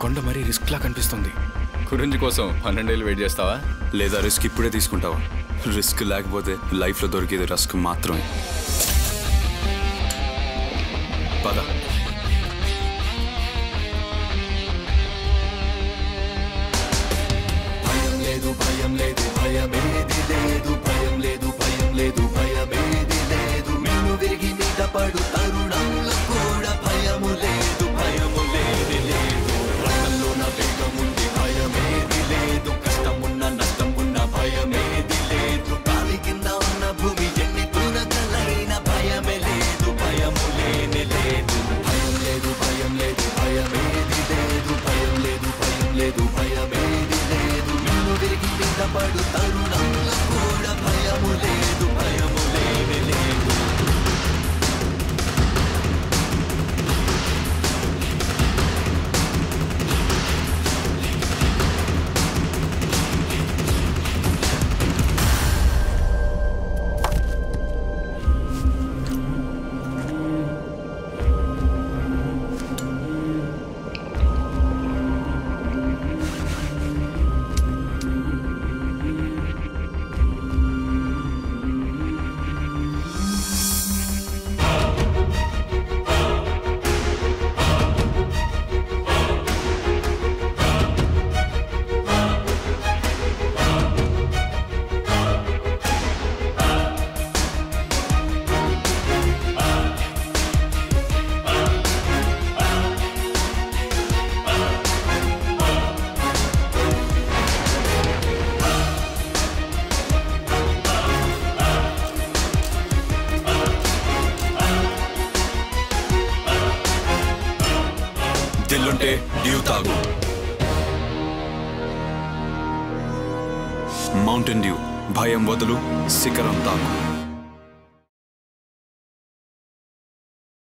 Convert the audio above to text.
కొండ మరీ రిస్క్ లా కనిపిస్తుంది కురించి కోసం పన్నెండేళ్ళు వెయిట్ చేస్తావా లేదా రిస్క్ ఇప్పుడే తీసుకుంటావా రిస్క్ లేకపోతే లైఫ్లో దొరికేది రిస్క్ మాత్రమే పద భయం లేదు భయం లేదు భయమేది లేదు భయం లేదు భయం లేదు భయమేది లేదు నిన్ను విరిగి మీద పడు తరుణంలో కూడా భయము లేదు భయము లేది లేదు రక్తంలో నా వేగముంది భయమేది లేదు కష్టమున్న నష్టమున్న భయమేది లేదు గాలి కింద ఉన్న భూమి ఎన్ని తునకలైన భయమే లేదు భయము లేని లేదు భయం లేదు భయం లేదు భయమేది లేదు భయం లేదు భయం లేదు భయమేది లేదు నిన్ను విరిగి మీద పడు తరుణంలో కూడా భయము లేదు భయము లేని లేదు దిల్లుంటే డ్యూ తాగు మౌంటైన్ డ్యూ భయం వదులు శిఖరం తాగు